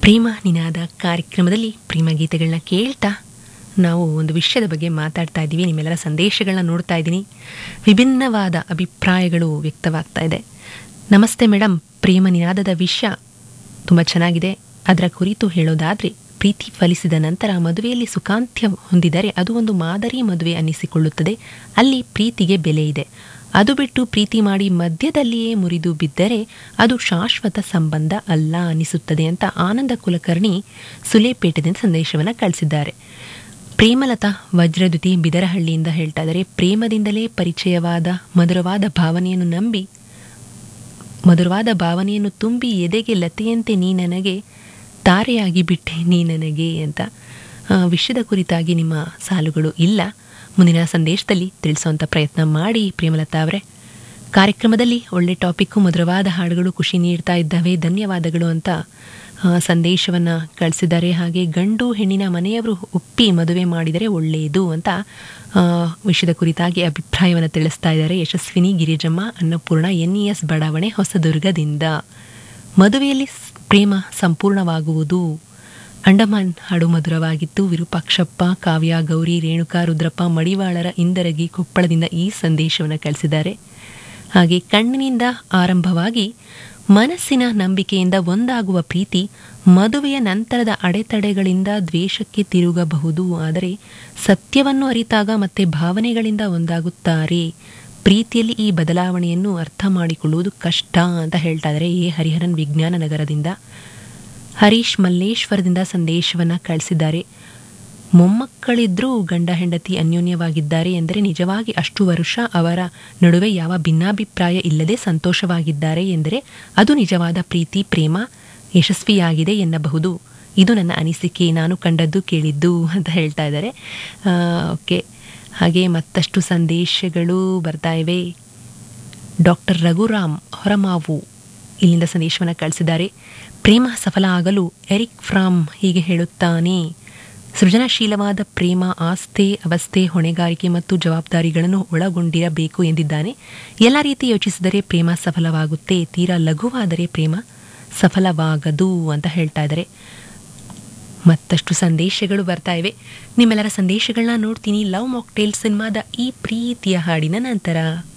ಪ್ರೇಮ ನಿನಾದ ಕಾರ್ಯಕ್ರಮದಲ್ಲಿ ಪ್ರೇಮ ಗೀತೆಗಳನ್ನ ಕೇಳ್ತಾ ನಾವು ಒಂದು ವಿಷಯದ ಬಗ್ಗೆ ಮಾತಾಡ್ತಾ ಇದ್ದೀವಿ ನಿಮ್ಮೆಲ್ಲರ ಸಂದೇಶಗಳನ್ನ ನೋಡ್ತಾ ಇದ್ದೀನಿ ವಿಭಿನ್ನವಾದ ಅಭಿಪ್ರಾಯಗಳು ವ್ಯಕ್ತವಾಗ್ತಾ ಇದೆ ನಮಸ್ತೆ ಮೇಡಮ್ ಪ್ರೇಮ ನಿನಾದದ ವಿಷಯ ತುಂಬ ಚೆನ್ನಾಗಿದೆ ಅದರ ಕುರಿತು ಹೇಳೋದಾದರೆ ಪ್ರೀತಿ ಫಲಿಸಿದ ನಂತರ ಮದುವೆಯಲ್ಲಿ ಸುಖಾಂತ್ಯ ಹೊಂದಿದರೆ ಅದು ಒಂದು ಮಾದರಿ ಮದುವೆ ಅನ್ನಿಸಿಕೊಳ್ಳುತ್ತದೆ ಅಲ್ಲಿ ಪ್ರೀತಿಗೆ ಬೆಲೆ ಇದೆ ಅದು ಬಿಟ್ಟು ಪ್ರೀತಿ ಮಾಡಿ ಮಧ್ಯದಲ್ಲಿಯೇ ಮುರಿದು ಬಿದ್ದರೆ ಅದು ಶಾಶ್ವತ ಸಂಬಂಧ ಅಲ್ಲ ಅನಿಸುತ್ತದೆ ಅಂತ ಆನಂದ ಕುಲಕರ್ಣಿ ಸುಲೇಪೇಟದಿಂದ ಸಂದೇಶವನ್ನು ಕಳಿಸಿದ್ದಾರೆ ಪ್ರೇಮಲತಾ ವಜ್ರದುತಿ ಬಿದರಹಳ್ಳಿಯಿಂದ ಹೇಳ್ತಾ ಇದ್ದಾರೆ ಪ್ರೇಮದಿಂದಲೇ ಪರಿಚಯವಾದ ಮಧುರವಾದ ಭಾವನೆಯನ್ನು ನಂಬಿ ಮಧುರವಾದ ಭಾವನೆಯನ್ನು ತುಂಬಿ ಎದೆಗೆ ಲತೆಯಂತೆ ನೀ ನನಗೆ ತಾರೆಯಾಗಿ ಬಿಟ್ಟೆ ನೀ ನನಗೆ ಅಂತ ಆ, ವಿಷಯದ ಕುರಿತಾಗಿ ನಿಮ್ಮ ಸಾಲುಗಳು ಇಲ್ಲ ಮುಂದಿನ ಸಂದೇಶದಲ್ಲಿ ತಿಳಿಸುವಂಥ ಪ್ರಯತ್ನ ಮಾಡಿ ಪ್ರೇಮಲತಾ ಅವರೇ ಕಾರ್ಯಕ್ರಮದಲ್ಲಿ ಒಳ್ಳೆ ಟಾಪಿಕ್ಕು ಮಧುರವಾದ ಹಾಡುಗಳು ಖುಷಿ ನೀಡ್ತಾ ಇದ್ದಾವೆ ಧನ್ಯವಾದಗಳು ಅಂತ ಆ, ಸಂದೇಶವನ್ನು ಕಳಿಸಿದ್ದಾರೆ ಹಾಗೆ ಗಂಡು ಹೆಣ್ಣಿನ ಮನೆಯವರು ಒಪ್ಪಿ ಮದುವೆ ಮಾಡಿದರೆ ಒಳ್ಳೆಯದು ಅಂತ ಆ, ವಿಷಯದ ಕುರಿತಾಗಿ ಅಭಿಪ್ರಾಯವನ್ನು ತಿಳಿಸ್ತಾ ಇದ್ದಾರೆ Yashaswini Girijamma Annapurna N E S ಬಡಾವಣೆ ಹೊಸದುರ್ಗದಿಂದ ಮದುವೆಯಲ್ಲಿ ಸ್- ಪ್ರೇಮ ಸಂಪೂರ್ಣವಾಗುವುದು ಅಂಡಮಾನ್ ಹಾಡು ಮಧುರವಾಗಿತ್ತು ವಿರೂಪಾಕ್ಷಪ್ಪ ಕಾವ್ಯ ಗೌರಿ ರೇಣುಕಾ ರುದ್ರಪ್ಪ ಮಡಿವಾಳರ ಇಂದರಗಿ ಕೊಪ್ಪಳದಿಂದ ಈ ಸಂದೇಶವನ್ನು ಕಳಿಸಿದ್ದಾರೆ ಹಾಗೆ ಕಣ್ಣಿನಿಂದ ಆರಂಭವಾಗಿ ಮನಸ್ಸಿನ ನಂಬಿಕೆಯಿಂದ ಒಂದಾಗುವ ಪ್ರೀತಿ ಮದುವೆಯ ನಂತರದ ಅಡೆತಡೆಗಳಿಂದ ದ್ವೇಷಕ್ಕೆ ತಿರುಗಬಹುದು ಆದರೆ ಸತ್ಯವನ್ನು ಅರಿತಾಗ ಮತ್ತೆ ಭಾವನೆಗಳಿಂದ ಒಂದಾಗುತ್ತಾರೆ ಪ್ರೀತಿಯಲ್ಲಿ ಈ ಬದಲಾವಣೆಯನ್ನು ಅರ್ಥ ಮಾಡಿಕೊಳ್ಳುವುದು ಕಷ್ಟ ಅಂತ ಹೇಳ್ತಾ ಇದ್ದಾರೆ ಎ ಹರಿಹರನ್ ವಿಜ್ಞಾನ ನಗರದಿಂದ ಹರೀಶ್ ಮಲ್ಲೇಶ್ವರದಿಂದ ಸಂದೇಶವನ್ನು ಕಳಿಸಿದ್ದಾರೆ ಮೊಮ್ಮಕ್ಕಳಿದ್ರೂ ಗಂಡ ಹೆಂಡತಿ ಅನ್ಯೋನ್ಯವಾಗಿದ್ದಾರೆ ಎಂದರೆ ನಿಜವಾಗಿ ಅಷ್ಟು ವರ್ಷ ಅವರ ನಡುವೆ ಯಾವ ಭಿನ್ನಾಭಿಪ್ರಾಯ ಇಲ್ಲದೆ ಸಂತೋಷವಾಗಿದ್ದಾರೆ ಎಂದರೆ ಅದು ನಿಜವಾದ ಪ್ರೀತಿ ಪ್ರೇಮ ಯಶಸ್ವಿಯಾಗಿದೆ ಎನ್ನಬಹುದು ಇದು ನನ್ನ ಅನಿಸಿಕೆ ನಾನು ಕಂಡದ್ದು ಕೇಳಿದ್ದು ಅಂತ ಹೇಳ್ತಾ ಇದ್ದಾರೆ ಆ, ಓಕೆ ಹಾಗೆ ಮತ್ತಷ್ಟು ಸಂದೇಶಗಳು ಬರ್ತಾ ಇವೆ ಡಾಕ್ಟರ್ ರಘುರಾಮ್ ಹೊರಮಾವು ಇಲ್ಲಿಂದ ಸಂದೇಶವನ್ನು ಕಳಿಸಿದ್ದಾರೆ ಪ್ರೇಮ ಸಫಲ ಆಗಲು ಎರಿಕ್ ಫ್ರಾಮ್ ಹೀಗೆ ಹೇಳುತ್ತಾನೆ ಸೃಜನಶೀಲವಾದ ಪ್ರೇಮ ಆಸ್ತೆ ಅವಸ್ಥೆ ಹೊಣೆಗಾರಿಕೆ ಮತ್ತು ಜವಾಬ್ದಾರಿಗಳನ್ನು ಒಳಗೊಂಡಿರಬೇಕು ಎಂದಿದ್ದಾನೆ ಎಲ್ಲ ರೀತಿ ಯೋಚಿಸಿದರೆ ಪ್ರೇಮ ಸಫಲವಾಗುತ್ತೆ ತೀರಾ ಲಘುವಾದರೆ ಪ್ರೇಮ ಸಫಲವಾಗದು ಅಂತ ಹೇಳ್ತಾ ಇದ್ದಾರೆ ಮತ್ತಷ್ಟು ಸಂದೇಶಗಳು ಬರ್ತಾ ಇವೆ ನಿಮ್ಮೆಲ್ಲರ ಸಂದೇಶಗಳನ್ನ ನೋಡ್ತೀನಿ ಲವ್ ಮಾಕ್ಟೇಲ್ ಸಿನಿಮಾದ ಈ ಪ್ರೀತಿಯ ಹಾಡಿನ ನಂತರ